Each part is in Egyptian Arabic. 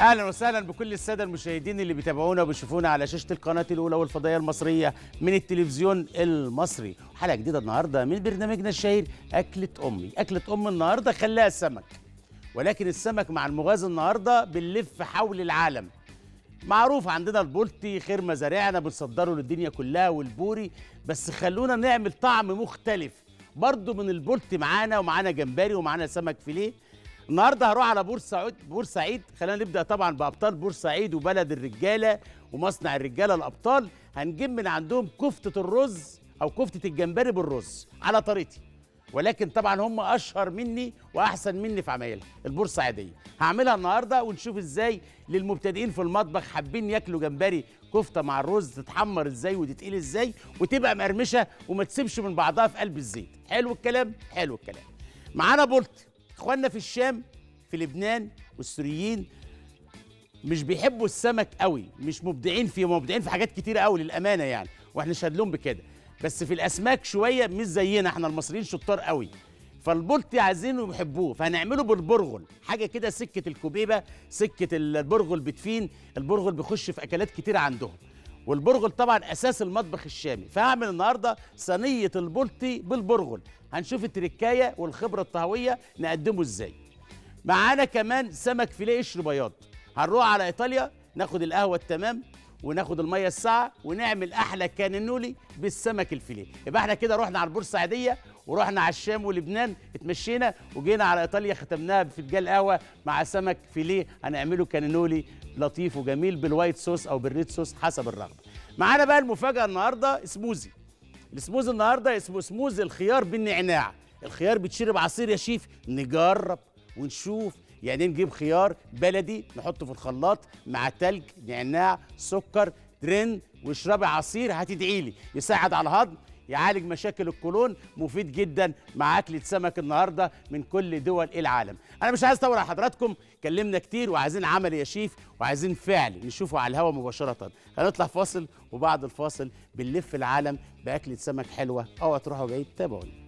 اهلا وسهلا بكل الساده المشاهدين اللي بيتابعونا وبيشوفونا على شاشه القناه الاولى والفضائيه المصريه من التلفزيون المصري حلقه جديده النهارده من برنامجنا الشهير اكله امي اكله ام النهارده خلاها السمك ولكن السمك مع المغازي النهارده بنلف حول العالم معروف عندنا البولتي خير مزارعنا بنصدره للدنيا كلها والبوري بس خلونا نعمل طعم مختلف برضو من البولتي معانا ومعانا جمبري ومعانا سمك فيليه النهارده هروح على بورسعيد بورسعيد خلينا نبدا طبعا بابطال بورسعيد وبلد الرجاله ومصنع الرجاله الابطال هنجيب من عندهم كفته الرز او كفته الجمبري بالرز على طريقتي ولكن طبعا هم اشهر مني واحسن مني في عمايلها البورسعيديه هعملها النهارده ونشوف ازاي للمبتدئين في المطبخ حابين ياكلوا جمبري كفته مع الرز تتحمر ازاي وتتقيل ازاي وتبقى مقرمشه وما تسيبش من بعضها في قلب الزيت حلو الكلام حلو الكلام معانا بولت اخواننا في الشام في لبنان والسوريين مش بيحبوا السمك قوي مش مبدعين فيه مبدعين في حاجات كتيره قوي للامانه يعني واحنا نشهد لهم بكده بس في الاسماك شويه مش زينا احنا المصريين شطار قوي فالبولتي عايزينه يحبوه فهنعمله بالبرغل حاجه كده سكه الكوبيبه سكه البرغل بتفين البرغل بيخش في اكلات كتيره عندهم والبرغل طبعا اساس المطبخ الشامي فهعمل النهارده صينيه البولتي بالبرغل هنشوف التركايه والخبره الطهويه نقدمه ازاي معانا كمان سمك فيليه قشر بياض هنروح على ايطاليا ناخد القهوه التمام وناخد الميه الساعه ونعمل احلى كانينولي بالسمك الفيليه يبقى احنا كده رحنا على البورسعيديه ورحنا على الشام ولبنان اتمشينا وجينا على ايطاليا ختمناها بفنجان قهوه مع سمك فيليه هنعمله كانينولي لطيف وجميل بالوايت صوص او بالريد صوص حسب الرغبه معانا بقى المفاجاه النهارده سموزي السموزي النهارده اسمه سموزي الخيار بالنعناع الخيار بيتشرب عصير يا شيف نجرب ونشوف يعني نجيب خيار بلدي نحطه في الخلاط مع تلج نعناع سكر درين واشربي عصير هتدعي لي يساعد على الهضم يعالج مشاكل القولون مفيد جدا مع اكله سمك النهارده من كل دول العالم انا مش عايز اطول على حضراتكم كلمنا كتير وعايزين عمل يا شيف وعايزين فعل نشوفه على الهواء مباشره هنطلع فاصل وبعد الفاصل بنلف العالم باكله سمك حلوه اوعى تروحوا بعيد تابعوني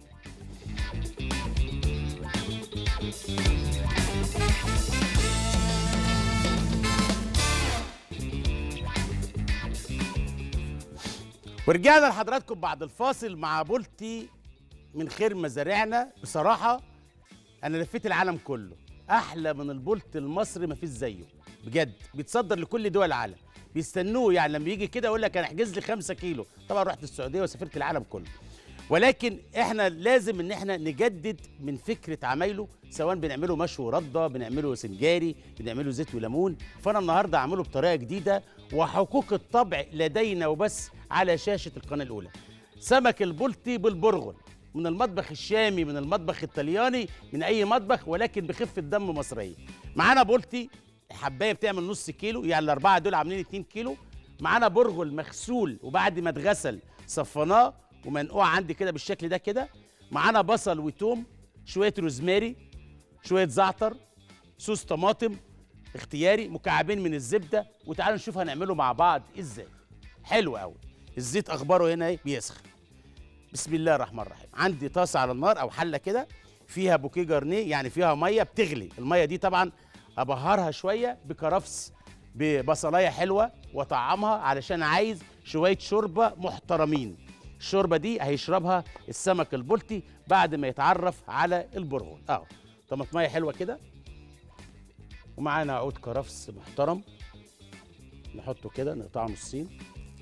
ورجعنا لحضراتكم بعد الفاصل مع بولتي من خير مزارعنا بصراحة أنا لفيت العالم كله أحلى من البولت المصري ما فيش زيه بجد بيتصدر لكل دول العالم بيستنوه يعني لما يجي كده يقول لك أنا احجز لي 5 كيلو طبعا رحت السعودية وسافرت العالم كله ولكن احنا لازم ان احنا نجدد من فكره عمايله سواء بنعمله مشوي رده بنعمله سنجاري بنعمله زيت وليمون فانا النهارده هعمله بطريقه جديده وحقوق الطبع لدينا وبس على شاشه القناه الاولى سمك البلطي بالبرغل من المطبخ الشامي من المطبخ الطلياني من اي مطبخ ولكن بخفه دم مصريه معانا بولتي حبايه بتعمل نص كيلو يعني الاربعه دول عاملين 2 كيلو معانا برغل مغسول وبعد ما اتغسل صفناه ومنقوع عندي كده بالشكل ده كده معانا بصل وتوم شويه روزماري شويه زعتر صوص طماطم اختياري مكعبين من الزبده وتعالوا نشوف هنعمله مع بعض ازاي حلو قوي الزيت اخباره هنا ايه بيسخن بسم الله الرحمن الرحيم عندي طاسه على النار او حله كده فيها بوكيه جارنيه يعني فيها ميه بتغلي الميه دي طبعا ابهرها شويه بكرفس ببصلايه حلوه واطعمها علشان عايز شويه شوربه محترمين الشوربه دي هيشربها السمك البلطي بعد ما يتعرف على البرغل اهو طماطميه حلوه كده ومعانا عود كرفس محترم نحطه كده نقطعه نصين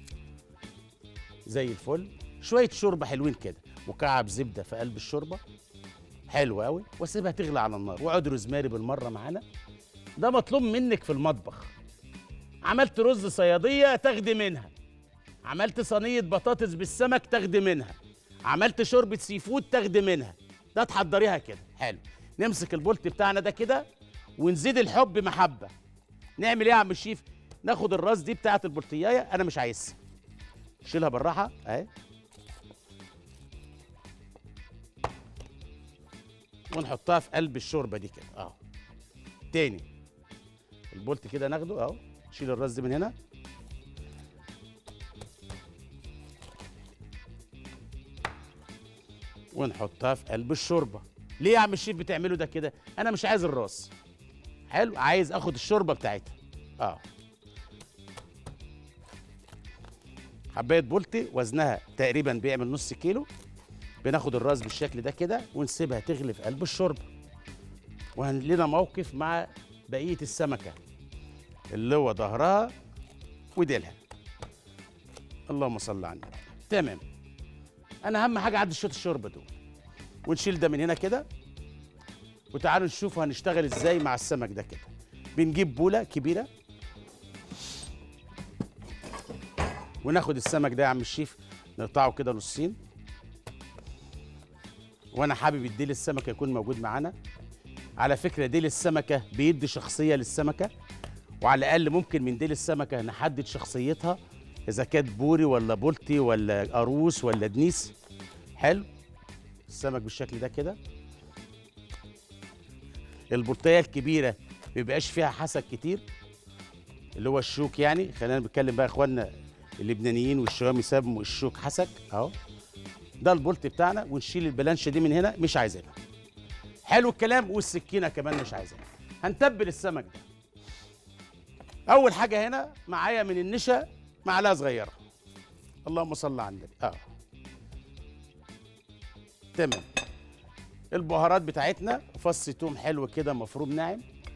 زي الفل شويه شوربه حلوين كده مكعب زبده في قلب الشوربه حلو قوي واسيبها تغلي على النار وعود روزماري بالمره معانا ده مطلوب منك في المطبخ عملت رز صياديه تاخدي منها عملت صينيه بطاطس بالسمك تاخدي منها عملت شوربه سي فود تاخدي منها ده تحضريها كده حلو نمسك البولت بتاعنا ده كده ونزيد الحب محبه نعمل ايه يا عم الشيف ناخد الراس دي بتاعه البولتيايه انا مش عايزها شيلها بالراحه اهي ونحطها في قلب الشوربه دي كده اهو تاني البولت كده ناخده اهو شيل الراس دي من هنا ونحطها في قلب الشوربه ليه يا عم الشيف بتعمله ده كده انا مش عايز الراس حلو عايز اخد الشوربه بتاعتها اه حبايه بولتي وزنها تقريبا بيعمل نص كيلو بناخد الراس بالشكل ده كده ونسيبها تغلي في قلب الشوربه وهنلنا موقف مع بقيه السمكه اللي هو ظهرها وديلها اللهم صل على النبي تمام انا اهم حاجه عد شويه الشوربه دول ونشيل ده من هنا كده وتعالوا نشوف هنشتغل ازاي مع السمك ده كده بنجيب بوله كبيره وناخد السمك ده يا عم الشيف نقطعه كده نصين وانا حابب الديل السمكه يكون موجود معانا على فكره ديل السمكه بيدي شخصيه للسمكه وعلى الاقل ممكن من ديل السمكه نحدد شخصيتها اذا كانت بوري ولا بولتي ولا قاروس ولا دنيس حلو السمك بالشكل ده كده البلطيه الكبيره بيبقاش فيها حسك كتير اللي هو الشوك يعني خلينا نتكلم بقى يا اخوانا اللبنانيين والشوام يسموا الشوك حسك اهو ده البولت بتاعنا ونشيل البلانشه دي من هنا مش عايزينها حلو الكلام والسكينه كمان مش عايزينها هنتبل السمك ده اول حاجه هنا معايا من النشا معلقه صغيره اللهم صل على النبي اه تمام البهارات بتاعتنا فص توم حلو كده مفروم ناعم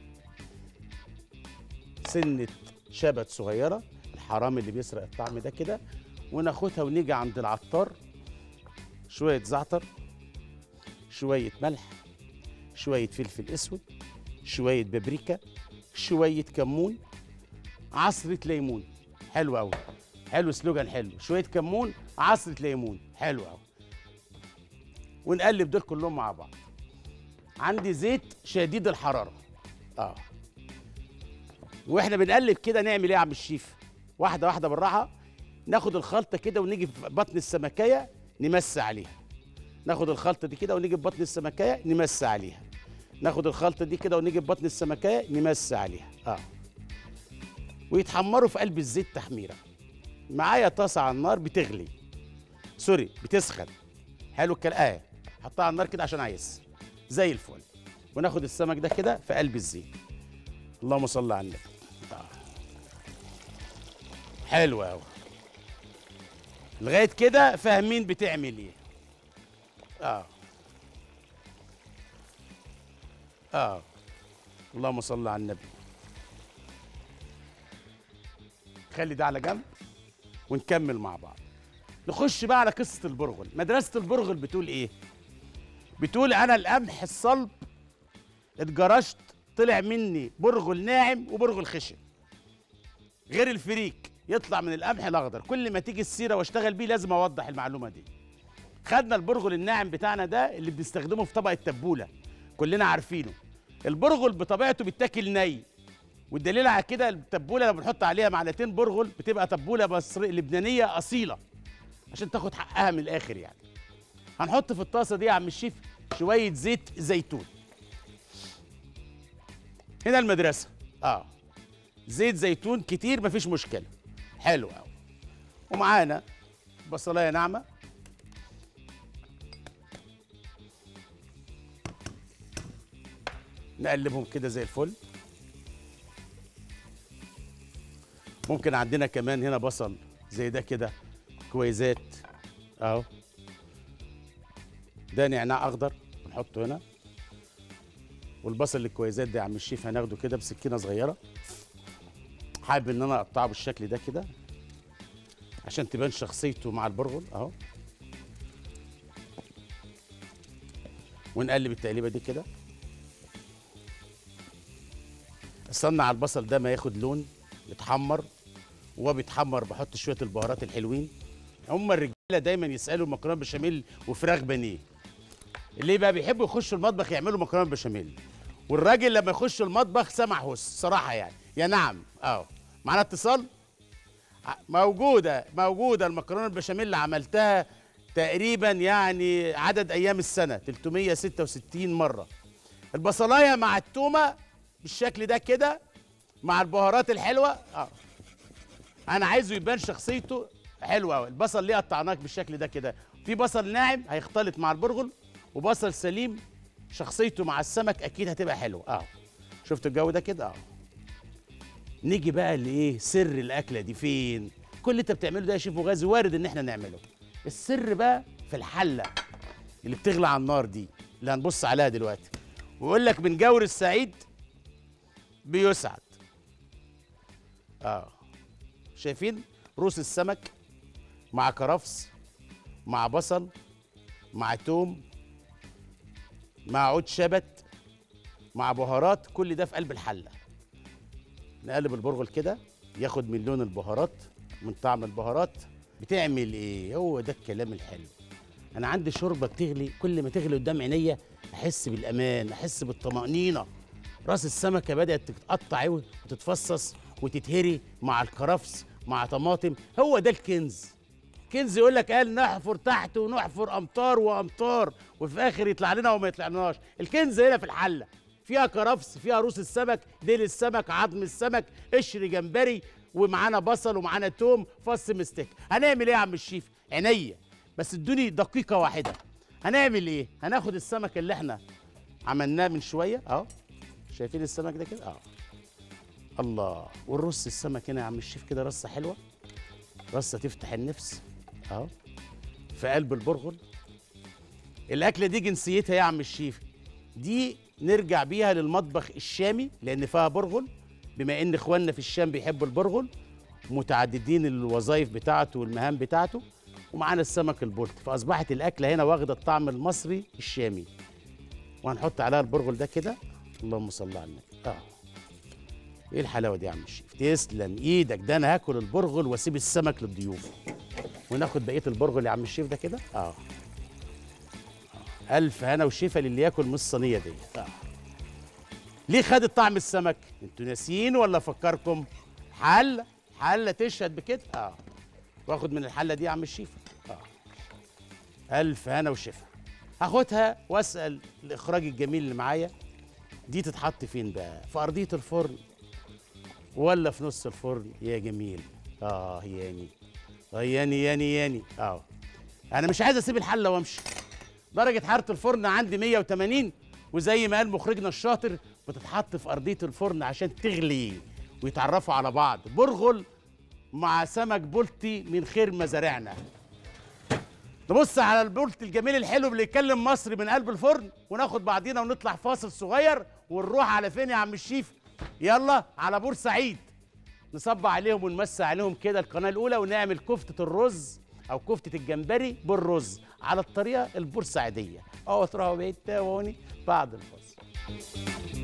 سنه شبت صغيره الحرام اللي بيسرق الطعم ده كده وناخدها ونيجي عند العطار شويه زعتر شويه ملح شويه فلفل اسود شويه بابريكا شويه كمون عصره ليمون حلو قوي حلو سلوجان حلو شويه كمون عصره ليمون حلو قوي ونقلب دول كلهم مع بعض عندي زيت شديد الحراره اه واحنا بنقلب كده نعمل ايه يا عم الشيف واحده واحده بالراحه ناخد الخلطه كده ونيجي في بطن السمكيه نمس عليها ناخد الخلطه دي كده ونيجي في بطن السمكيه نمس عليها ناخد الخلطه دي كده ونيجي في بطن السمكيه نمس عليها اه ويتحمروا في قلب الزيت تحميره معايا طاسه على النار بتغلي سوري بتسخن حلو الكلام اه حطها على النار كده عشان عايز زي الفل وناخد السمك ده كده في قلب الزيت اللهم صل على النبي آه. حلو قوي لغايه كده فاهمين بتعمل ايه اه اه اللهم صل على النبي خلي ده على جنب ونكمل مع بعض نخش بقى على قصه البرغل مدرسه البرغل بتقول ايه بتقول انا القمح الصلب اتجرشت طلع مني برغل ناعم وبرغل خشن غير الفريك يطلع من القمح الاخضر كل ما تيجي السيره واشتغل بيه لازم اوضح المعلومه دي خدنا البرغل الناعم بتاعنا ده اللي بنستخدمه في طبق التبوله كلنا عارفينه البرغل بطبيعته بيتاكل ني والدليل على كده التبوله لما بنحط عليها معلقتين برغل بتبقى تبوله مصري لبنانيه اصيله عشان تاخد حقها من الاخر يعني هنحط في الطاسه دي يا عم الشيف شويه زيت زيتون هنا المدرسه اه زيت زيتون كتير مفيش مشكله حلو قوي ومعانا بصلايه ناعمه نقلبهم كده زي الفل ممكن عندنا كمان هنا بصل زي ده كده كويزات اهو ده نعناع اخضر نحطه هنا والبصل الكويزات ده يا عم الشيف هناخده كده بسكينه صغيره حابب ان انا اقطعه بالشكل ده كده عشان تبان شخصيته مع البرغل اهو ونقلب التقليبه دي كده استنى على البصل ده ما ياخد لون يتحمر وهو بيتحمر بحط شويه البهارات الحلوين هم الرجاله دايما يسالوا مكرونه بشاميل وفراخ بانيه اللي بقى بيحبوا يخشوا المطبخ يعملوا مكرونه بشاميل والراجل لما يخش المطبخ سمع هس صراحه يعني يا نعم اه معانا اتصال ع- موجوده موجوده المكرونه البشاميل اللي عملتها تقريبا يعني عدد ايام السنه 366 مره البصلايه مع التومه بالشكل ده كده مع البهارات الحلوه اه انا عايزه يبان شخصيته حلوه قوي البصل ليه قطعناه بالشكل ده كده في بصل ناعم هيختلط مع البرغل وبصل سليم شخصيته مع السمك اكيد هتبقى حلوه اه شفت الجو ده كده اه نيجي بقى لايه سر الاكله دي فين كل اللي انت بتعمله ده يا شيف غازي وارد ان احنا نعمله السر بقى في الحله اللي بتغلى على النار دي اللي هنبص عليها دلوقتي ويقول لك من جور السعيد بيسعد اه شايفين روس السمك مع كرفس مع بصل مع توم مع عود شبت مع بهارات كل ده في قلب الحله نقلب البرغل كده ياخد من لون البهارات من طعم البهارات بتعمل ايه هو ده الكلام الحلو انا عندي شوربه بتغلي كل ما تغلي قدام عينيا احس بالامان احس بالطمانينه راس السمكه بدات تتقطع أوي وتتفصص وتتهري مع الكرفس مع طماطم هو ده الكنز كنز يقول لك قال نحفر تحت ونحفر امتار وامتار وفي اخر يطلع لنا وما يطلعناش الكنز هنا في الحله فيها كرفس فيها روس السمك ديل السمك عظم السمك قشر جمبري ومعانا بصل ومعانا توم فص مستك هنعمل ايه يا عم الشيف عينيا بس ادوني دقيقه واحده هنعمل ايه هناخد السمك اللي احنا عملناه من شويه اهو شايفين السمك ده كده اه الله والرص السمك هنا يا عم الشيف كده رصه حلوه رصه تفتح النفس اهو في قلب البرغل الاكله دي جنسيتها إيه يا عم الشيف دي نرجع بيها للمطبخ الشامي لان فيها برغل بما ان اخواننا في الشام بيحبوا البرغل متعددين الوظائف بتاعته والمهام بتاعته ومعانا السمك البلطي فاصبحت الاكله هنا واخده الطعم المصري الشامي وهنحط عليها البرغل ده كده اللهم صل على النبي اه ايه الحلاوه دي يا عم الشيف تسلم ايدك ده انا هاكل البرغل واسيب السمك للضيوف وناخد بقيه البرغل يا عم الشيف ده كده اه الف هنا وشفا للي ياكل من الصينيه دي آه. ليه خدت طعم السمك انتوا ناسيين ولا افكركم حله حله تشهد بكده اه واخد من الحله دي يا عم الشيف اه الف هنا وشفا هاخدها واسال الاخراج الجميل اللي معايا دي تتحط فين بقى في ارضيه الفرن ولا في نص الفرن يا جميل اه ياني اه ياني ياني ياني اه انا مش عايز اسيب الحله وامشي درجه حراره الفرن عندي 180 وزي ما قال مخرجنا الشاطر بتتحط في ارضيه الفرن عشان تغلي ويتعرفوا على بعض برغل مع سمك بلطي من خير مزارعنا نبص على البلطي الجميل الحلو اللي يتكلم مصري من قلب الفرن وناخد بعضينا ونطلع فاصل صغير ونروح على فين يا عم الشيف يلا على بورسعيد نصب عليهم ونمسي عليهم كده القناه الاولى ونعمل كفته الرز او كفته الجمبري بالرز على الطريقه البورسعيديه اهو تروحوا بعيد تاوني بعد الفاصل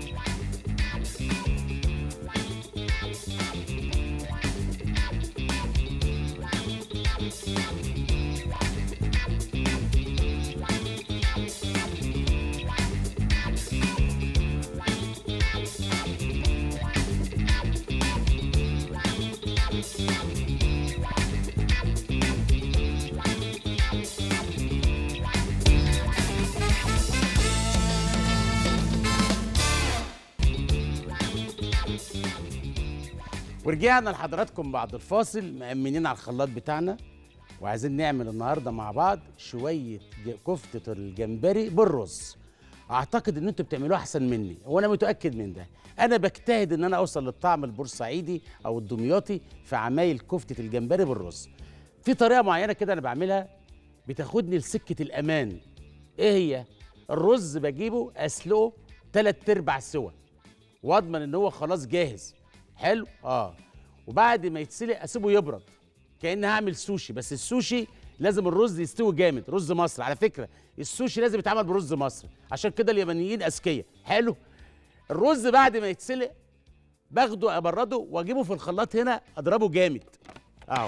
ورجعنا لحضراتكم بعد الفاصل مأمنين على الخلاط بتاعنا وعايزين نعمل النهارده مع بعض شويه ج- كفته الجمبري بالرز اعتقد ان انتوا بتعملوها احسن مني وانا متاكد من ده انا بجتهد ان انا اوصل للطعم البورسعيدي او الدمياطي في عمايل كفته الجمبري بالرز في طريقه معينه كده انا بعملها بتاخدني لسكه الامان ايه هي الرز بجيبه اسلقه تلات ارباع سوا واضمن ان هو خلاص جاهز حلو اه وبعد ما يتسلق اسيبه يبرد كاني هعمل سوشي بس السوشي لازم الرز يستوي جامد رز مصر على فكره السوشي لازم يتعمل برز مصر عشان كده اليابانيين اذكياء حلو الرز بعد ما يتسلق باخده ابرده واجيبه في الخلاط هنا اضربه جامد اهو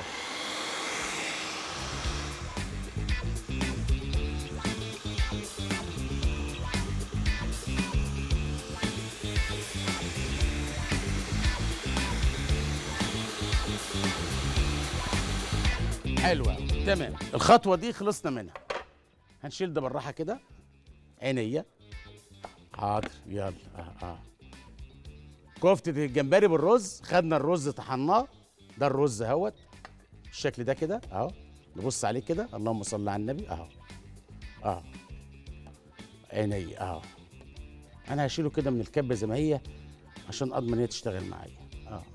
حلو أوي. تمام الخطوه دي خلصنا منها هنشيل ده بالراحه كده عينيا حاضر يلا اه اه كفته الجمبري بالرز خدنا الرز طحناه ده الرز اهوت بالشكل ده كده اهو نبص عليه كده اللهم صل على النبي اهو اهو عينيا اهو انا هشيله كده من الكبه زي ما هي عشان اضمن هي تشتغل معايا اه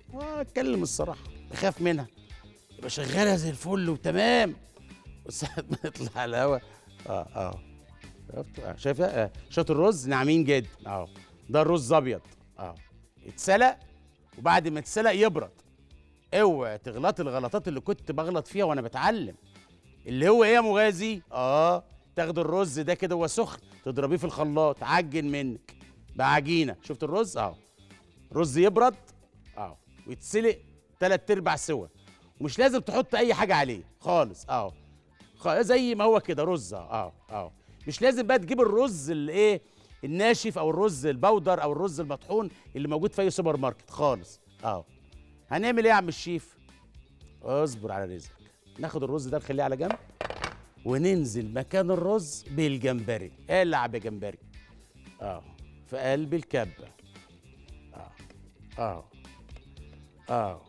اه اتكلم الصراحه بخاف منها يبقى شغاله زي الفل وتمام وساعة ما نطلع على الهوا اه اه شفت آه، شايفها آه. شوط الرز ناعمين جدا اه ده الرز ابيض اه اتسلق وبعد ما اتسلق يبرد اوعى تغلط الغلطات اللي كنت بغلط فيها وانا بتعلم اللي هو ايه يا مغازي اه تاخد الرز ده كده وهو سخن تضربيه في الخلاط عجن منك بقى عجينه شفت الرز اه رز يبرد اه ويتسلق تلات ارباع سوا ومش لازم تحط اي حاجه عليه خالص اه خ- زي ما هو كده رز اه اه مش لازم بقى تجيب الرز الايه الناشف او الرز البودر او الرز المطحون اللي موجود في اي سوبر ماركت خالص اه هنعمل ايه يا عم الشيف اصبر على رزقك ناخد الرز ده نخليه على جنب وننزل مكان الرز بالجمبري العب يا جمبري اه في قلب الكبه اه اه اه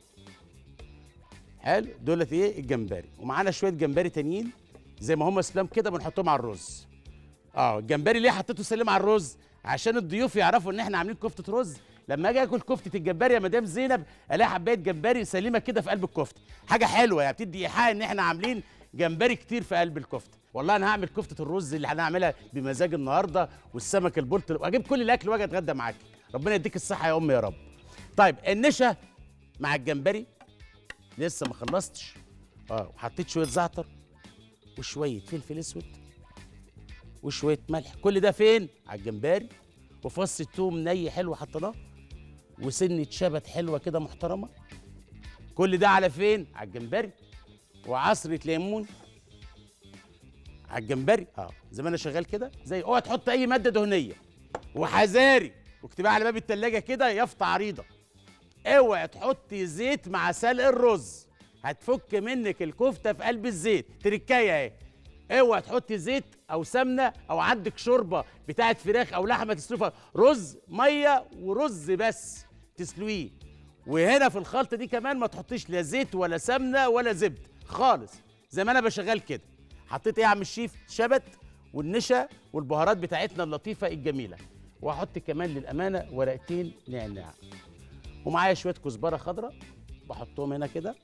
حلو دولت ايه الجمبري ومعانا شويه جمبري تانيين زي ما هم سلام كده بنحطهم على الرز اه الجمبري ليه حطيته سلام على الرز عشان الضيوف يعرفوا ان احنا عاملين كفته رز لما اجي اكل كفته الجمبري يا مدام زينب الاقي حبايه جمبري سليمه كده في قلب الكفته حاجه حلوه يعني بتدي ايحاء ان احنا عاملين جمبري كتير في قلب الكفته والله انا هعمل كفته الرز اللي هنعملها بمزاج النهارده والسمك البلط واجيب كل الاكل واجي اتغدى معاك ربنا يديك الصحه يا ام يا رب طيب النشا مع الجمبري لسه ما خلصتش اه وحطيت شويه زعتر وشويه فلفل اسود وشويه ملح كل ده فين على الجمبري وفص التوم ني حلو حطيناه وسنه شبت حلوه كده محترمه كل ده على فين على الجمبري وعصره ليمون على الجمبري اه زي ما انا شغال كده زي اوعى تحط اي ماده دهنيه وحذاري واكتبها على باب التلاجة كده يافطة عريضة اوعى تحطي زيت مع سلق الرز هتفك منك الكفتة في قلب الزيت تركاية اهي اوعى تحطي زيت او سمنة او عندك شوربة بتاعت فراخ او لحمة تسلقها رز مية ورز بس تسلقيه وهنا في الخلطة دي كمان ما تحطيش لا زيت ولا سمنة ولا زبد خالص زي ما انا بشغال كده حطيت ايه يا عم الشيف شبت والنشا والبهارات بتاعتنا اللطيفة الجميلة واحط كمان للامانه ورقتين نعناع ومعايا شويه كزبره خضراء بحطهم هنا كده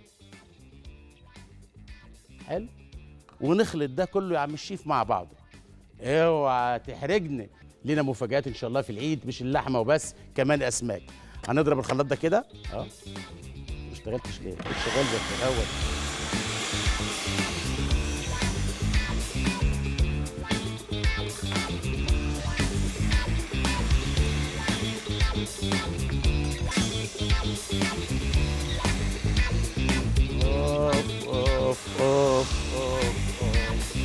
حلو ونخلط ده كله يا عم الشيف مع بعضه اوعى تحرجني لينا مفاجآت ان شاء الله في العيد مش اللحمه وبس كمان اسماك هنضرب الخلاط ده كده اه ما اشتغلتش ليه كنت شغال زي في الاول اوف اوف اوف اوف اوف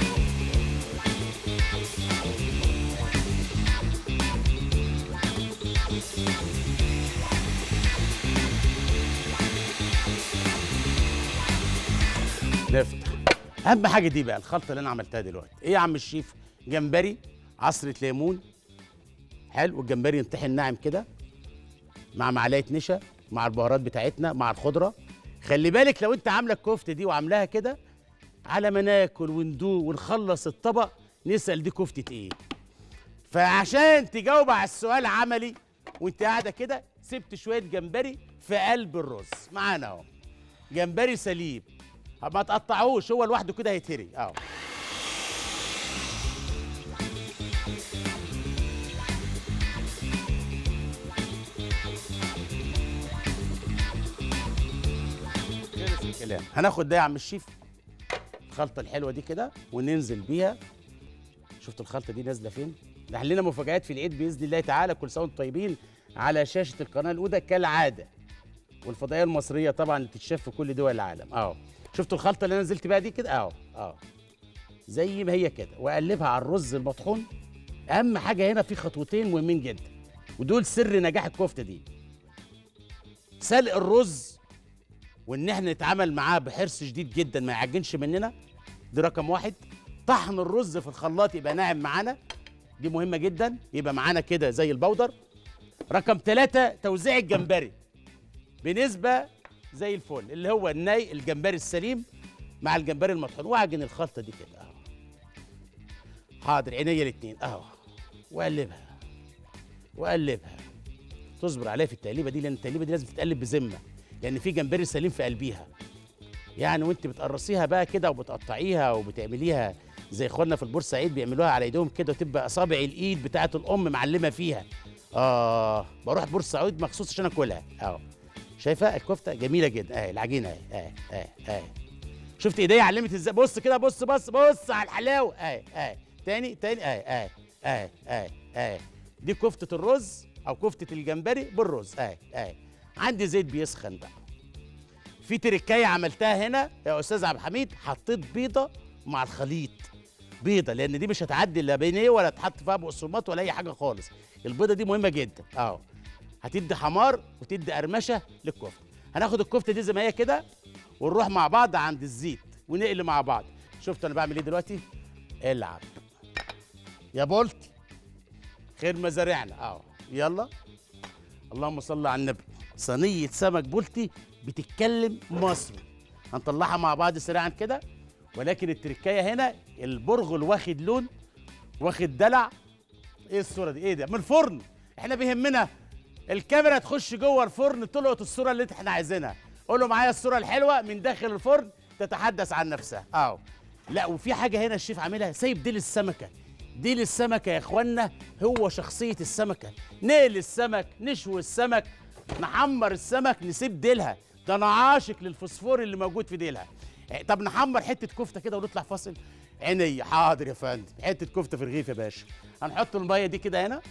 نفتح اهم حاجه دي بقى الخلطه اللي انا عملتها دلوقتي ايه يا عم الشيف جمبري عصره ليمون حلو والجمبري ينطحن ناعم كده مع معلقه نشا مع البهارات بتاعتنا مع الخضره خلي بالك لو انت عامله الكفته دي وعاملاها كده على ما ناكل وندوق ونخلص الطبق نسال دي كفته ايه فعشان تجاوب على السؤال عملي وانت قاعده كده سبت شويه جمبري في قلب الرز معانا اهو جمبري سليم ما تقطعوش هو لوحده كده هيتهري اهو خلص الكلام هناخد ده يا عم الشيف الخلطه الحلوه دي كده وننزل بيها شفت الخلطه دي نازله فين ده لنا مفاجآت في العيد باذن الله تعالى كل سنه وانتم طيبين على شاشه القناه الاولى كالعاده والفضائيه المصريه طبعا اللي بتتشاف في كل دول العالم اهو شفتوا الخلطه اللي انا نزلت بيها دي كده اهو اهو زي ما هي كده واقلبها على الرز المطحون اهم حاجه هنا في خطوتين مهمين جدا ودول سر نجاح الكفته دي سلق الرز وان احنا نتعامل معاه بحرص شديد جدا ما يعجنش مننا دي رقم واحد طحن الرز في الخلاط يبقى ناعم معانا دي مهمه جدا يبقى معانا كده زي البودر رقم ثلاثة توزيع الجمبري بنسبة زي الفل اللي هو الني الجمبري السليم مع الجمبري المطحون واعجن الخلطة دي كده اهو حاضر عينيا الاتنين اهو واقلبها واقلبها تصبر عليها في التقليبه دي لان التقليبه دي لازم تتقلب بذمه لان في جمبري سليم في قلبيها يعني وانت بتقرصيها بقى كده وبتقطعيها وبتعمليها زي اخواننا في البورسعيد بيعملوها على ايديهم كده وتبقى اصابع الايد بتاعه الام معلمه فيها اه بروح بورسعيد مخصوص عشان اكلها اهو شايفه الكفته جميله جدا اهي العجينه اهي اهي اهي اهي شفت ايديا علمت ازاي بص كده بص بص بص على الحلاوه اهي اهي تاني تاني اهي اهي اهي اهي اهي دي كفته الرز او كفته الجمبري بالرز اهي اهي عندي زيت بيسخن بقى في تركايه عملتها هنا يا استاذ عبد الحميد حطيت بيضه مع الخليط بيضه لان دي مش هتعدي لا بينيه ولا تحط فيها بقسماط ولا اي حاجه خالص البيضه دي مهمه جدا اهو هتدي حمار وتدي قرمشه للكفته هناخد الكفته دي زي ما هي كده ونروح مع بعض عند الزيت ونقل مع بعض شفت انا بعمل ايه دلوقتي العب يا بولتي خير مزارعنا اهو يلا اللهم صل على النبي صينيه سمك بولتي بتتكلم مصري هنطلعها مع بعض سريعا كده ولكن التركايه هنا البرغل واخد لون واخد دلع ايه الصوره دي ايه ده من الفرن احنا بيهمنا الكاميرا تخش جوه الفرن تلقط الصوره اللي احنا عايزينها قولوا معايا الصوره الحلوه من داخل الفرن تتحدث عن نفسها اهو لا وفي حاجه هنا الشيف عاملها سايب ديل السمكه ديل السمكه يا اخوانا هو شخصيه السمكه نقل السمك نشوي السمك نحمر السمك نسيب ديلها ده انا عاشق للفوسفور اللي موجود في ديلها طب نحمر حته كفته كده ونطلع فاصل عيني حاضر يا فندم حته كفته في الرغيف يا باشا هنحط الميه دي كده هنا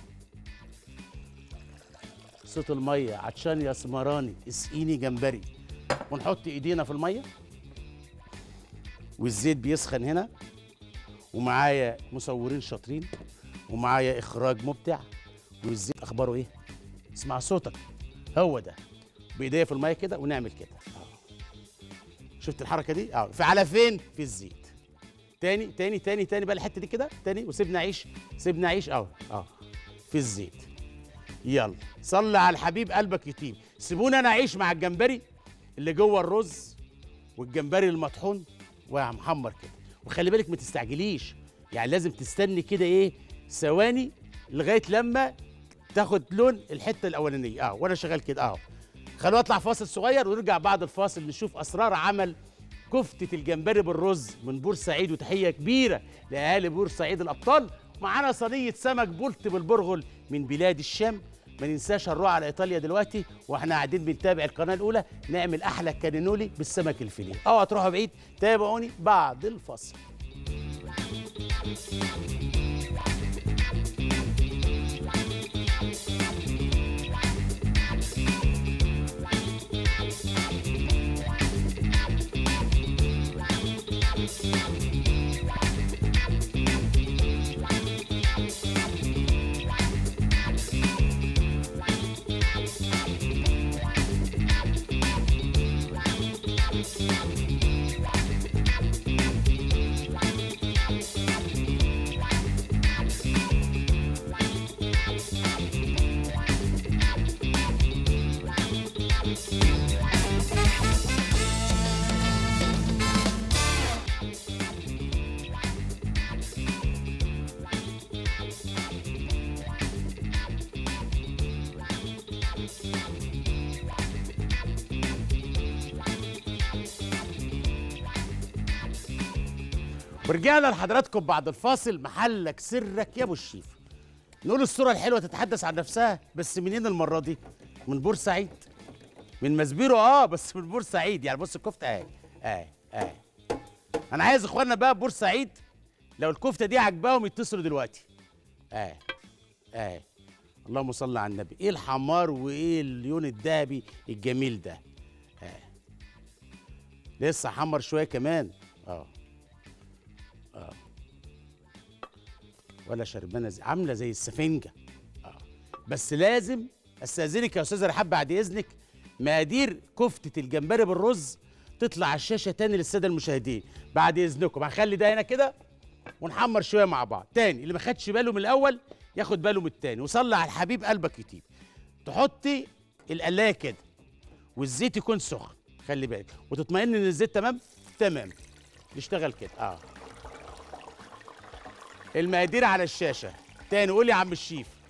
صوت الميه عطشان يا سمراني اسقيني جمبري ونحط ايدينا في الميه والزيت بيسخن هنا ومعايا مصورين شاطرين ومعايا اخراج مبدع والزيت اخباره ايه اسمع صوتك هو ده بايديا في الميه كده ونعمل كده شفت الحركه دي اه في على فين في الزيت تاني تاني تاني تاني بقى الحته دي كده تاني وسيبنا عيش سيبنا عيش اه اه في الزيت يلا صلي على الحبيب قلبك يطيب سيبوني انا اعيش مع الجمبري اللي جوه الرز والجمبري المطحون ومحمر كده وخلي بالك ما تستعجليش يعني لازم تستني كده ايه ثواني لغايه لما تاخد لون الحته الاولانيه اه وانا شغال كده اه خلونا اطلع فاصل صغير ونرجع بعد الفاصل نشوف اسرار عمل كفتة الجمبري بالرز من بورسعيد وتحية كبيرة لأهالي بورسعيد الأبطال معانا صينية سمك بولت بالبرغل من بلاد الشام ما ننساش هنروح على ايطاليا دلوقتي واحنا قاعدين بنتابع القناه الاولى نعمل احلى كانينولي بالسمك الفيليه اوعى تروحوا بعيد تابعوني بعد الفصل ورجعنا لحضراتكم بعد الفاصل محلك سرك يا ابو الشيف نقول الصوره الحلوه تتحدث عن نفسها بس منين المره دي من بورسعيد من مسبيرو اه بس من بورسعيد يعني بص الكفته اهي اهي اهي انا عايز اخواننا بقى بورسعيد لو الكفته دي عجباهم يتصلوا دلوقتي اهي اهي اللهم صل على النبي ايه الحمار وايه اللون الذهبي الجميل ده اهي لسه حمر شويه كمان اه ولا شربانه زي عامله زي السفنجه اه بس لازم استاذنك يا استاذه رحاب بعد اذنك مقادير كفته الجمبري بالرز تطلع على الشاشه تاني للساده المشاهدين بعد اذنكم هنخلي ده هنا كده ونحمر شويه مع بعض تاني اللي ما خدش باله من الاول ياخد باله من التاني وصلي على الحبيب قلبك يطيب تحطي القلايه كده والزيت يكون سخن خلي بالك وتطمئن ان الزيت تمام تمام نشتغل كده اه المقادير على الشاشه تاني قول يا عم الشيف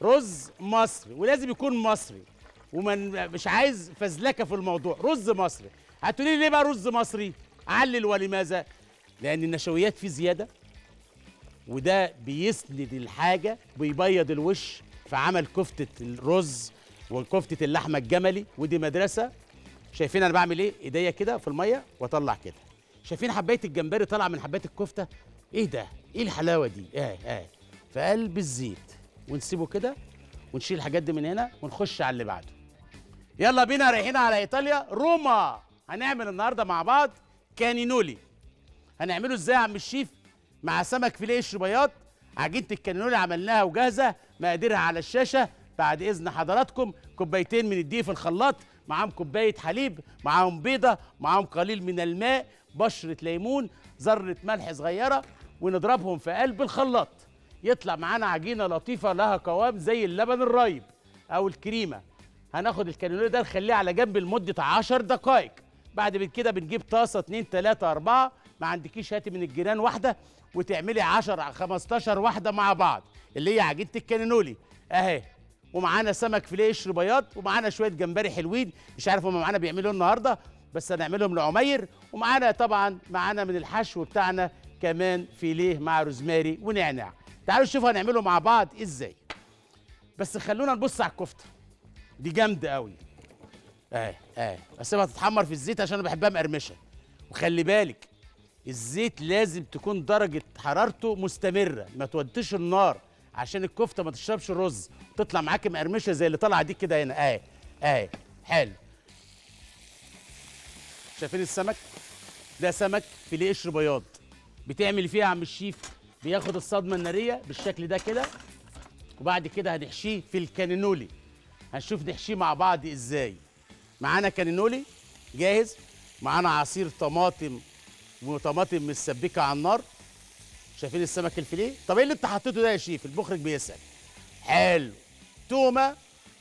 رز مصري ولازم يكون مصري ومن مش عايز فزلكه في الموضوع رز مصري هتقولي لي ليه بقى رز مصري علل ولماذا لان النشويات فيه زياده وده بيسند الحاجه ويبيض الوش في عمل كفته الرز وكفته اللحمه الجملي ودي مدرسه شايفين انا بعمل ايه ايديا كده في الميه واطلع كده شايفين حبايه الجمبري طالعه من حبايه الكفته ايه ده ايه الحلاوه دي اه اه في قلب الزيت ونسيبه كده ونشيل الحاجات دي من هنا ونخش على اللي بعده يلا بينا رايحين على ايطاليا روما هنعمل النهارده مع بعض كانينولي هنعمله ازاي يا عم الشيف مع سمك فيليه قشر بياض عجينه الكانينولي عملناها وجاهزه مقاديرها على الشاشه بعد اذن حضراتكم كوبايتين من الدقيق في الخلاط معاهم كوبايه حليب معاهم بيضه معاهم قليل من الماء بشره ليمون ذره ملح صغيره ونضربهم في قلب الخلاط يطلع معانا عجينه لطيفه لها قوام زي اللبن الرايب او الكريمه هناخد الكانيلوري ده نخليه على جنب لمده 10 دقائق بعد كده بنجيب طاسه 2 3 4 ما عندكيش هاتي من الجيران واحده وتعملي 10 15 واحده مع بعض اللي هي عجينه الكانينولي اهي ومعانا سمك فيليه قشر بياض ومعانا شويه جمبري حلوين مش عارف هم معانا بيعملوا النهارده بس هنعملهم لعمير ومعانا طبعا معانا من الحشو بتاعنا كمان فيليه مع روزماري ونعناع تعالوا نشوف هنعمله مع بعض ازاي بس خلونا نبص على الكفته دي جامده قوي اه اه اسيبها تتحمر في الزيت عشان انا بحبها مقرمشه وخلي بالك الزيت لازم تكون درجه حرارته مستمره ما توديش النار عشان الكفته ما تشربش الرز تطلع معاك مقرمشه زي اللي طالعه دي كده هنا اه اه حلو شايفين السمك ده سمك فيليه قشر بياض بتعمل فيه يا عم الشيف بياخد الصدمه الناريه بالشكل ده كده وبعد كده هنحشيه في الكانينولي هنشوف نحشيه مع بعض ازاي معانا كانينولي جاهز معانا عصير طماطم وطماطم متسبكه على النار شايفين السمك الفيليه طب ايه اللي انت حطيته ده يا شيف المخرج بيسال حلو تومه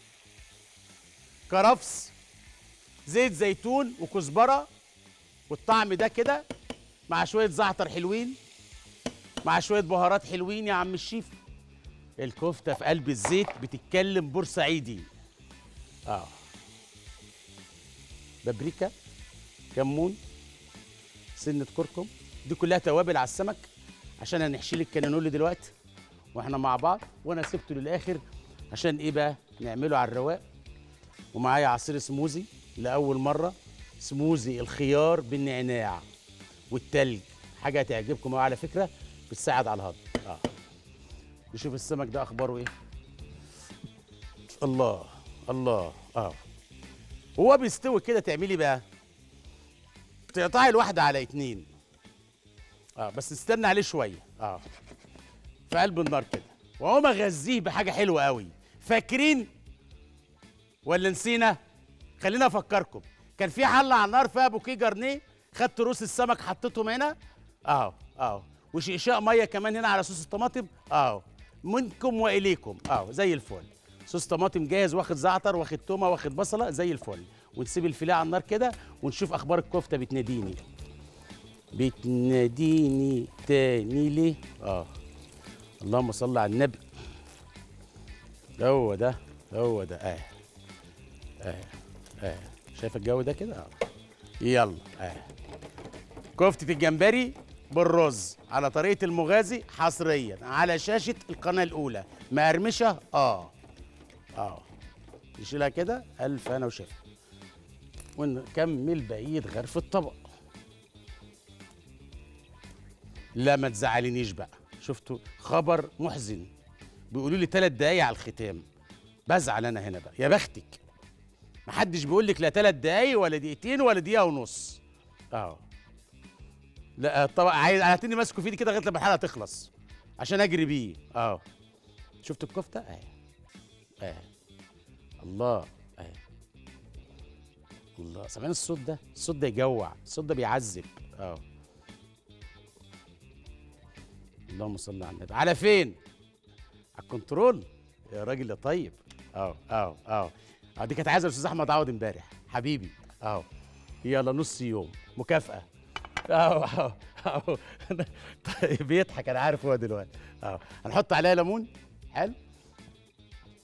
كرفس زيت زيتون وكزبره والطعم ده كده مع شويه زعتر حلوين مع شويه بهارات حلوين يا عم الشيف الكفته في قلب الزيت بتتكلم بورسعيدي اه بابريكا كمون سنه كركم دي كلها توابل على السمك عشان هنحشي لك الكانينولي دلوقتي واحنا مع بعض وانا سبته للاخر عشان ايه بقى نعمله على الرواق ومعايا عصير سموزي لاول مره سموزي الخيار بالنعناع والتلج حاجه هتعجبكم أوي على فكره بتساعد على الهضم اه نشوف السمك ده اخباره ايه الله الله اه هو بيستوي كده تعملي بقى تقطعي الواحده على اتنين اه بس استنى عليه شويه اه في قلب النار كده واقوم اغذيه بحاجه حلوه قوي فاكرين ولا نسينا خلينا افكركم كان في حله على النار فيها بوكيه جرنيه خدت روس السمك حطيتهم هنا اهو اهو وشقشاق ميه كمان هنا على صوص الطماطم اهو منكم واليكم اهو زي الفل صوص طماطم جاهز واخد زعتر واخد تومه واخد بصله زي الفل ونسيب الفيليه على النار كده ونشوف اخبار الكفته بتناديني بتناديني تاني ليه اه اللهم صل على النبي هو ده هو ده اه اه اه شايف الجو ده كده اه يلا اه كفتة الجمبري بالرز على طريقة المغازي حصريا على شاشة القناة الأولى مقرمشة اه اه نشيلها كده ألف أنا وشفا ونكمل بقية غرف الطبق لا ما تزعلنيش بقى شفتوا خبر محزن بيقولوا لي ثلاث دقايق على الختام بزعل انا هنا بقى يا بختك محدش بيقول لك لا ثلاث دقايق ولا دقيقتين ولا دقيقه ونص اه لا طبعا عايز هاتني ماسكه في ايدي كده لغايه لما الحلقه تخلص عشان اجري بيه اه شفت الكفته اهي اهي الله اهي الله سامعين الصوت ده الصوت ده يجوع الصوت ده بيعذب اه اللهم صل على النبي على فين على الكنترول يا راجل يا طيب اه اه اه اه دي كانت عايزه الاستاذ احمد عوض امبارح حبيبي اه يلا نص يوم مكافاه اه اه اه طيب بيضحك انا عارف هو دلوقتي اه هنحط عليها ليمون حلو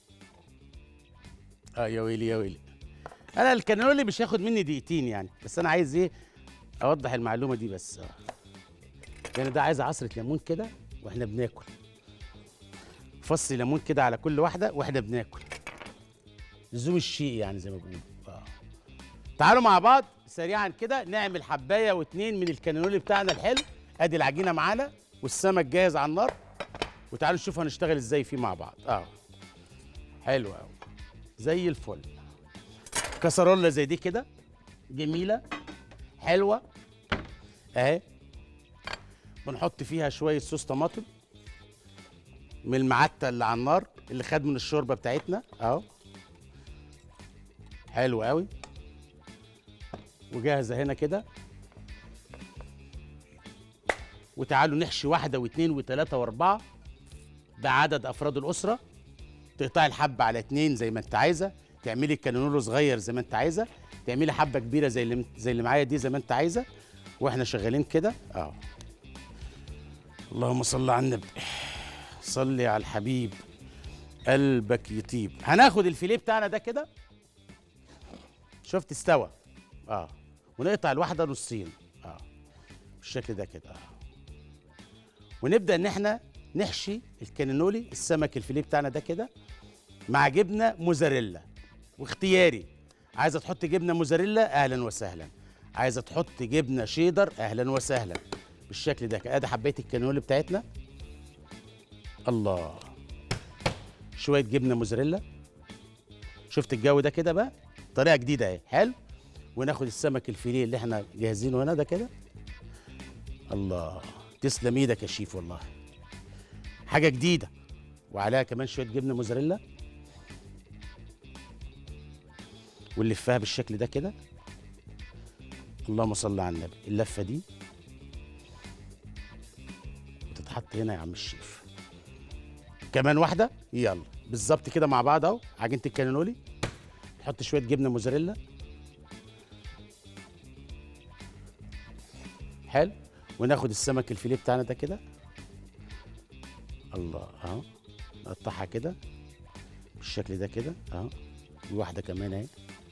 اه يا ويلي يا ويلي انا الكانولي مش هياخد مني دقيقتين يعني بس انا عايز ايه اوضح المعلومه دي بس اه لان ده عايز عصره ليمون كده واحنا بناكل فص ليمون كده على كل واحده واحنا بناكل لزوم الشيء يعني زي ما بيقولوا اه تعالوا مع بعض سريعا كده نعمل حبايه واتنين من الكانولي بتاعنا الحلو ادي العجينه معانا والسمك جاهز على النار وتعالوا نشوف هنشتغل ازاي فيه مع بعض اه حلو قوي زي الفل كسرولة زي دي كده جميلة حلوة اهي بنحط فيها شوية صوص طماطم من المعتة اللي على النار اللي خد من الشوربة بتاعتنا اهو حلو قوي وجاهزة هنا كده وتعالوا نحشي واحدة واثنين وثلاثة وأربعة ده عدد أفراد الأسرة تقطعي الحبة على اتنين زي ما أنت عايزة تعملي كانونولو صغير زي ما أنت عايزة تعملي حبة كبيرة زي اللي زي اللي معايا دي زي ما أنت عايزة وإحنا شغالين كده أهو اللهم صل على النبي صلي على الحبيب قلبك يطيب هناخد الفيليه بتاعنا ده كده شفت استوى اه ونقطع الواحده نصين اه بالشكل ده كده اه ونبدا ان احنا نحشي الكانينولي السمك الفيليه بتاعنا ده كده مع جبنه موزاريلا واختياري عايزه تحط جبنه موزاريلا اهلا وسهلا عايزه تحط جبنه شيدر اهلا وسهلا بالشكل ده كده ادي حبايه الكانينولي بتاعتنا الله شويه جبنه موزاريلا شفت الجو ده كده بقى طريقه جديده اهي حلو وناخد السمك الفيليه اللي احنا جاهزينه هنا ده كده الله تسلم ايدك يا شيف والله حاجه جديده وعليها كمان شويه جبنه موزاريلا ونلفها بالشكل ده كده اللهم صل على النبي اللفه دي وتتحط هنا يا عم الشيف كمان واحده يلا بالظبط كده مع بعض اهو عجينه الكانولي نحط شويه جبنه موزاريلا حلو وناخد السمك الفيليه بتاعنا ده كده الله اهو نقطعها كده بالشكل ده كده اهو واحده كمان اهي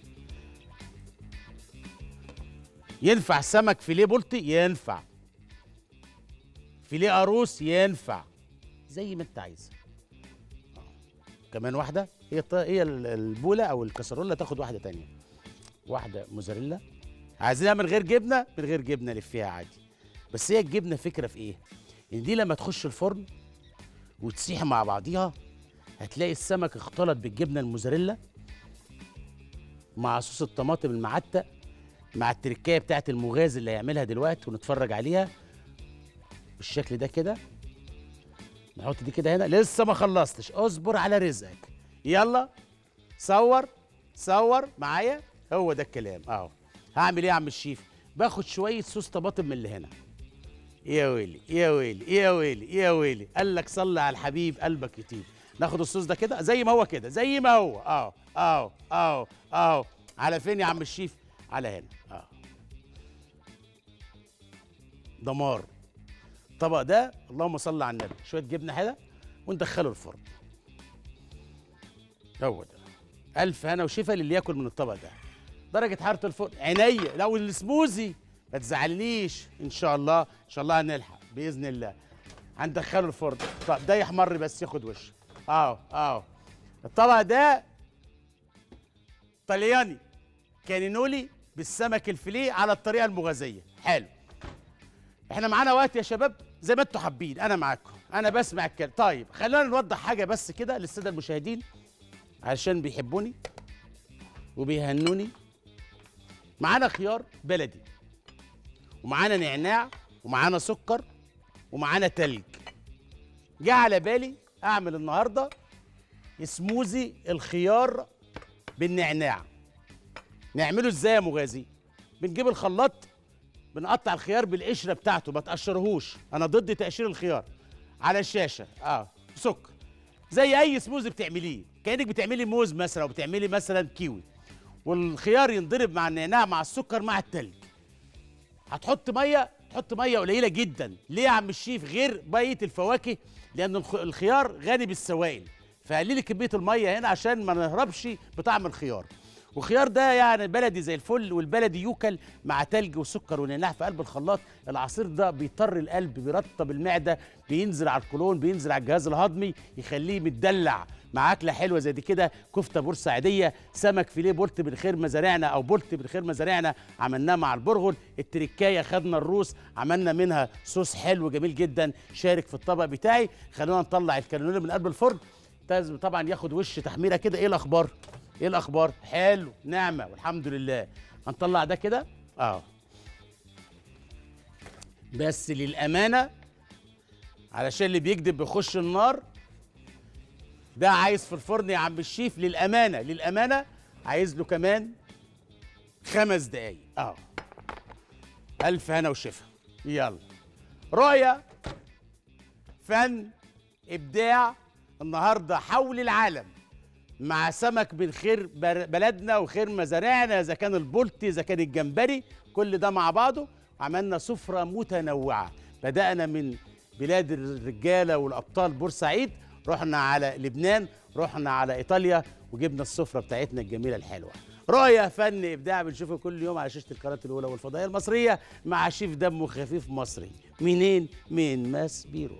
ينفع سمك فيليه بلطي ينفع فيليه قاروص ينفع زي ما انت عايز كمان واحده هي الط- هي ال- البوله او الكسرونه تاخد واحده تانية واحده موزاريلا عايزينها من غير جبنه من غير جبنه لفيها عادي بس هي الجبنه فكره في ايه ان دي لما تخش الفرن وتسيح مع بعضيها هتلاقي السمك اختلط بالجبنه الموزاريلا مع صوص الطماطم المعتق مع التركايه بتاعت المغاز اللي هيعملها دلوقتي ونتفرج عليها بالشكل ده كده نحط دي كده هنا لسه ما خلصتش اصبر على رزقك يلا صور صور معايا هو ده الكلام اهو هعمل ايه يا عم الشيف باخد شويه صوص طماطم من اللي هنا يا ويلي يا ويلي يا ويلي يا ويلي قال لك صلي على الحبيب قلبك يطيب ناخد الصوص ده كده زي ما هو كده زي ما هو اهو اهو اهو اهو على فين يا عم الشيف على هنا اه دمار الطبق ده اللهم صل على النبي شويه جبنه حلوه وندخله الفرن هو ده الف هنا وشفا للي ياكل من الطبق ده درجه حراره الفرن عينيا لو السموزي ما تزعلنيش ان شاء الله ان شاء الله هنلحق باذن الله هندخله الفرن طب ده يحمر بس ياخد وش اهو اهو الطبق ده طلياني كانينولي بالسمك الفيليه على الطريقه المغازيه حلو احنا معانا وقت يا شباب زي ما انتوا حابين انا معاكم انا بسمع الكلام طيب خلينا نوضح حاجه بس كده للساده المشاهدين علشان بيحبوني وبيهنوني معانا خيار بلدي ومعانا نعناع ومعانا سكر ومعانا تلج جه على بالي اعمل النهارده سموزي الخيار بالنعناع نعمله ازاي يا مغازي بنجيب الخلاط بنقطع الخيار بالقشره بتاعته ما تقشرهوش انا ضد تقشير الخيار على الشاشه اه سكر زي اي سموزي بتعمليه كانك بتعملي موز مثلا او بتعملي مثلا كيوي والخيار ينضرب مع النعناع مع السكر مع التلج هتحط ميه تحط ميه قليله جدا ليه يا عم الشيف غير بقيه الفواكه لان الخ- الخيار غني بالسوائل فقللي كميه الميه هنا عشان ما نهربش بطعم الخيار والخيار ده يعني بلدي زي الفل والبلدي يوكل مع تلج وسكر ونعناع في قلب الخلاط العصير ده بيطر القلب بيرطب المعده بينزل على القولون بينزل على الجهاز الهضمي يخليه متدلع مع اكله حلوه زي دي كده كفته بورسعيديه سمك فيليه بولت بالخير مزارعنا او بولت بالخير مزارعنا عملناه مع البرغل التركايه خدنا الروس عملنا منها صوص حلو جميل جدا شارك في الطبق بتاعي خلونا نطلع الكانولا من قلب الفرن لازم طبعا ياخد وش تحميره كده ايه الاخبار ايه الاخبار حلو نعمه والحمد لله هنطلع ده كده اه بس للامانه علشان اللي بيكذب بيخش النار ده عايز في الفرن يا عم الشيف للامانه للامانه عايز له كمان خمس دقايق اه الف هنا وشفا يلا رؤية فن ابداع النهارده حول العالم مع سمك من خير بر- بلدنا وخير مزارعنا اذا كان البلطي اذا كان الجمبري كل ده مع بعضه عملنا سفره متنوعه بدانا من بلاد الرجاله والابطال بورسعيد رحنا على لبنان رحنا على ايطاليا وجبنا السفره بتاعتنا الجميله الحلوه رؤية فن ابداع بنشوفه كل يوم على شاشه القناه الاولى والفضائيه المصريه مع شيف دمه خفيف مصري منين من ماس بيرو